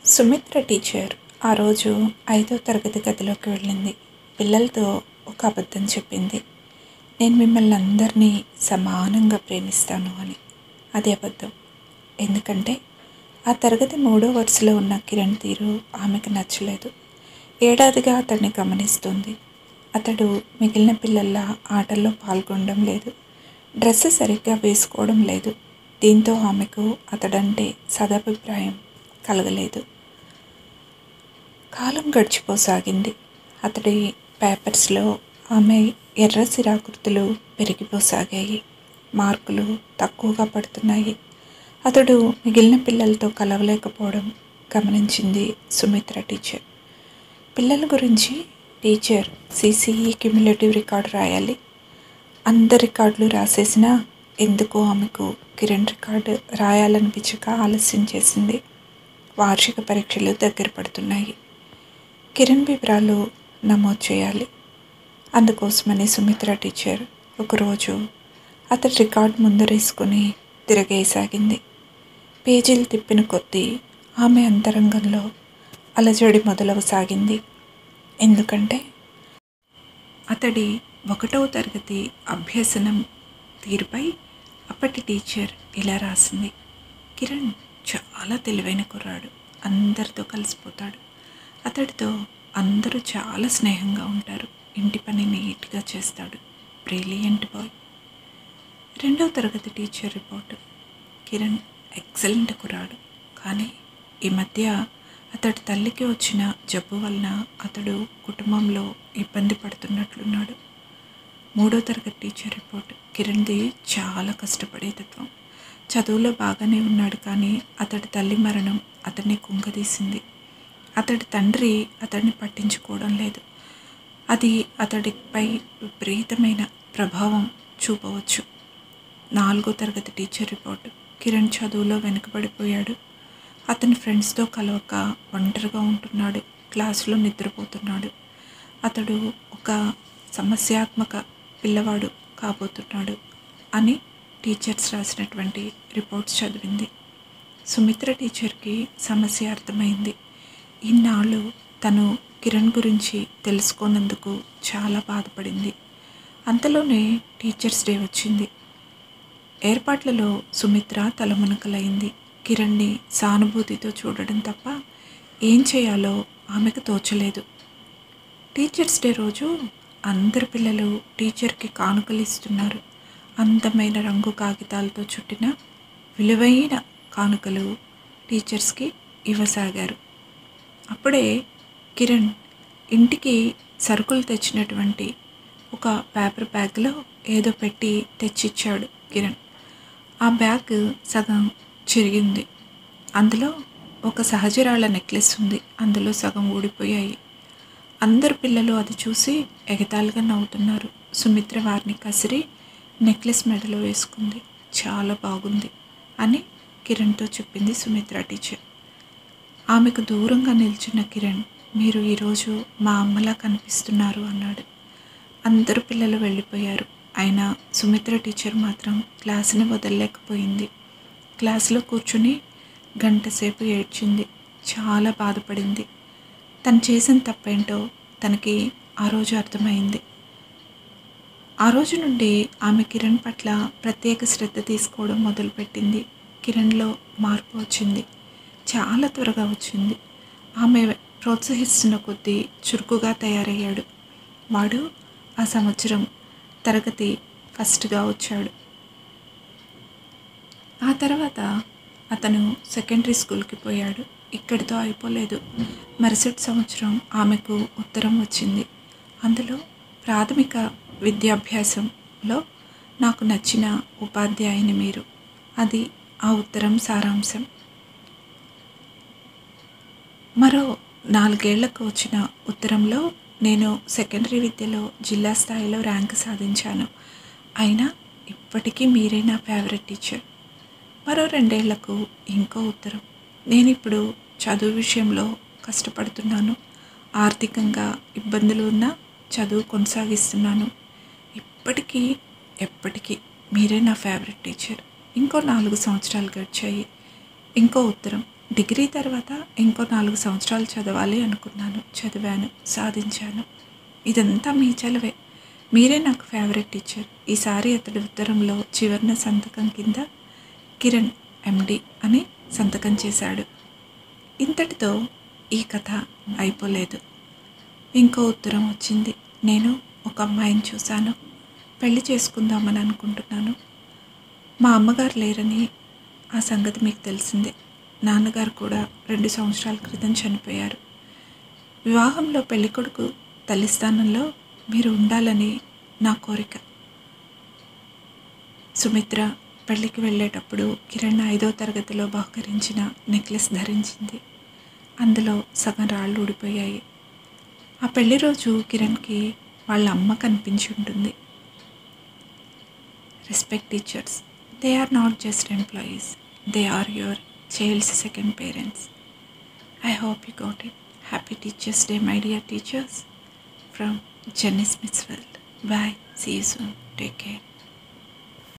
Sumitra teacher ఆ రోజు ఐదో తరగతి గదిలోకి వెళ్ళింది పిల్లలతో ఒక అబద్ధం చెప్పింది నేను మిమ్మల్ని అందరినీ సమానంగా ప్రేమిస్తాను అని అది అబద్ధం ఎందుకంటే ఆ తరగతి మూడో వరుసలో ఉన్న కిరణ్ తీరు ఆమెకు నచ్చలేదు ఏడాదిగా అతన్ని గమనిస్తుంది అతడు మిగిలిన పిల్లల్లా ఆటల్లో పాల్గొనడం లేదు డ్రెస్ సరిగ్గా వేసుకోవడం లేదు దీంతో ఆమెకు అతడంటే సదభిప్రాయం కలగలేదు కాలం గడిచిపోసాగింది అతడి పేపర్స్లో ఆమె ఎర్ర సిరాకృతులు పెరిగిపోసాగాయి మార్కులు తక్కువగా పడుతున్నాయి అతడు మిగిలిన పిల్లలతో కలవలేకపోవడం గమనించింది సుమిత్ర టీచర్ పిల్లల గురించి టీచర్ సిసిఈ క్యుములేటివ్ రికార్డు రాయాలి అందరి రికార్డులు రాసేసినా ఎందుకో ఆమెకు కిరణ్ రికార్డు రాయాలనిపించక ఆలస్యం చేసింది వార్షిక పరీక్షలు దగ్గర పడుతున్నాయి కిరణ్ వివరాలు నమోదు చేయాలి అందుకోసమని సుమిత్ర టీచర్ ఒకరోజు అతడి రికార్డ్ ముందరేసుకుని తిరగేసాగింది పేజీలు తిప్పిన కొద్దీ ఆమె అంతరంగంలో అలజడి మొదలవసాగింది ఎందుకంటే అతడి ఒకటవ తరగతి అభ్యసనం తీరుపై అప్పటి టీచర్ ఇలా రాసింది కిరణ్ చాలా తెలివైన కుర్రాడు అందరితో కలిసిపోతాడు అతడితో అందరూ చాలా స్నేహంగా ఉంటారు ఇంటి పని నీట్గా చేస్తాడు బ్రిలియంట్ బాయ్ రెండవ తరగతి టీచర్ రిపోర్టు కిరణ్ ఎక్సలెంట్ కుర్రాడు కానీ ఈ మధ్య అతడి తల్లికి వచ్చిన జబ్బు వలన అతడు కుటుంబంలో ఇబ్బంది పడుతున్నట్లున్నాడు మూడో తరగతి టీచర్ రిపోర్ట్ కిరణ్ది చాలా కష్టపడే తత్వం చదువులో బాగానే ఉన్నాడు కానీ అతడి తల్లి మరణం అతన్ని కుంగదీసింది అతడి తండ్రి అతడిని పట్టించుకోవడం లేదు అది అతడిపై విపరీతమైన ప్రభావం చూపవచ్చు నాలుగో తరగతి టీచర్ రిపోర్ట్ కిరణ్ చదువులో వెనుకబడిపోయాడు అతని ఫ్రెండ్స్తో కలవక ఒంటరిగా ఉంటున్నాడు క్లాసులో నిద్రపోతున్నాడు అతడు ఒక సమస్యాత్మక పిల్లవాడు కాబోతున్నాడు అని టీచర్స్ రాసినటువంటి రిపోర్ట్స్ చదివింది సుమిత్ర టీచర్కి సమస్య అర్థమైంది ఇన్నాళ్ళు తను కిరణ్ గురించి తెలుసుకోనందుకు చాలా బాధపడింది అంతలోనే టీచర్స్ డే వచ్చింది ఏర్పాట్లలో సుమిత్ర తలమునకలైంది కిరణ్ని సానుభూతితో చూడడం తప్ప ఏం చేయాలో ఆమెకు తోచలేదు టీచర్స్ డే రోజు అందరు పిల్లలు టీచర్కి కానుకలు ఇస్తున్నారు అందమైన రంగు కాగితాలతో చుట్టిన విలువైన కానుకలు టీచర్స్కి ఇవ్వసాగారు అప్పుడే కిరణ్ ఇంటికి సరుకులు తెచ్చినటువంటి ఒక పేపర్ బ్యాగ్లో ఏదో పెట్టి తెచ్చిచ్చాడు కిరణ్ ఆ బ్యాగ్ సగం చిరిగింది అందులో ఒక సహజరాళ్ళ నెక్లెస్ ఉంది అందులో సగం ఊడిపోయాయి అందరు పిల్లలు అది చూసి ఎగతాళిగా నవ్వుతున్నారు సుమిత్ర వారిని కసిరి నెక్లెస్ మెడలో వేసుకుంది చాలా బాగుంది అని కిరణ్తో చెప్పింది సుమిత్ర టీచర్ ఆమెకు దూరంగా నిల్చున్న కిరణ్ మీరు ఈరోజు మా అమ్మలా కనిపిస్తున్నారు అన్నాడు అందరు పిల్లలు వెళ్ళిపోయారు అయినా సుమిత్ర టీచర్ మాత్రం క్లాసుని వదలలేకపోయింది క్లాసులో కూర్చుని గంట సేపు ఏడ్చింది చాలా బాధపడింది తను చేసిన తప్పేంటో తనకి ఆ రోజు అర్థమైంది ఆ రోజు నుండి ఆమె కిరణ్ పట్ల ప్రత్యేక శ్రద్ధ తీసుకోవడం మొదలుపెట్టింది కిరణ్లో మార్పు వచ్చింది చాలా త్వరగా వచ్చింది ఆమె ప్రోత్సహిస్తున్న కొద్దీ చురుకుగా తయారయ్యాడు వాడు ఆ సంవత్సరం తరగతి ఫస్ట్గా వచ్చాడు ఆ తర్వాత అతను సెకండరీ స్కూల్కి పోయాడు ఇక్కడితో అయిపోలేదు మరుసటి సంవత్సరం ఆమెకు ఉత్తరం వచ్చింది అందులో ప్రాథమిక విద్యాభ్యాసంలో నాకు నచ్చిన ఉపాధ్యాయుని మీరు అది ఆ ఉత్తరం సారాంశం మరో నాలుగేళ్లకు వచ్చిన ఉత్తరంలో నేను సెకండరీ విద్యలో జిల్లా స్థాయిలో ర్యాంక్ సాధించాను అయినా ఇప్పటికీ మీరే నా ఫేవరెట్ టీచర్ మరో రెండేళ్లకు ఇంకో ఉత్తరం నేను ఇప్పుడు చదువు విషయంలో కష్టపడుతున్నాను ఆర్థికంగా ఇబ్బందులు ఉన్నా చదువు కొనసాగిస్తున్నాను ఇప్పటికీ ఎప్పటికీ మీరే నా ఫేవరెట్ టీచర్ ఇంకో నాలుగు సంవత్సరాలు గడిచాయి ఇంకో ఉత్తరం డిగ్రీ తర్వాత ఇంకో నాలుగు సంవత్సరాలు చదవాలి అనుకున్నాను చదివాను సాధించాను ఇదంతా మీ చలవే మీరే నాకు ఫేవరెట్ టీచర్ ఈసారి అతడి ఉత్తరంలో చివరిన సంతకం కింద కిరణ్ ఎండి అని సంతకం చేశాడు ఇంతటితో ఈ కథ అయిపోలేదు ఇంకో ఉత్తరం వచ్చింది నేను ఒక అమ్మాయిని చూశాను పెళ్లి చేసుకుందామని అనుకుంటున్నాను మా అమ్మగారు లేరని ఆ సంగతి మీకు తెలిసిందే నాన్నగారు కూడా రెండు సంవత్సరాల క్రితం చనిపోయారు వివాహంలో పెళ్ళికొడుకు తల్లి స్థానంలో మీరు ఉండాలని నా కోరిక సుమిత్ర పెళ్ళికి వెళ్ళేటప్పుడు కిరణ్ ఐదో తరగతిలో బహుకరించిన నెక్లెస్ ధరించింది అందులో సగం రాళ్ళు ఊడిపోయాయి ఆ పెళ్లి రోజు కిరణ్కి వాళ్ళ అమ్మ కనిపించి ఉంటుంది respect teachers they are not just employees they are your childs second parents I hope you got it happy teachers day my dear teachers from Jenny Smith's world bye see you soon take care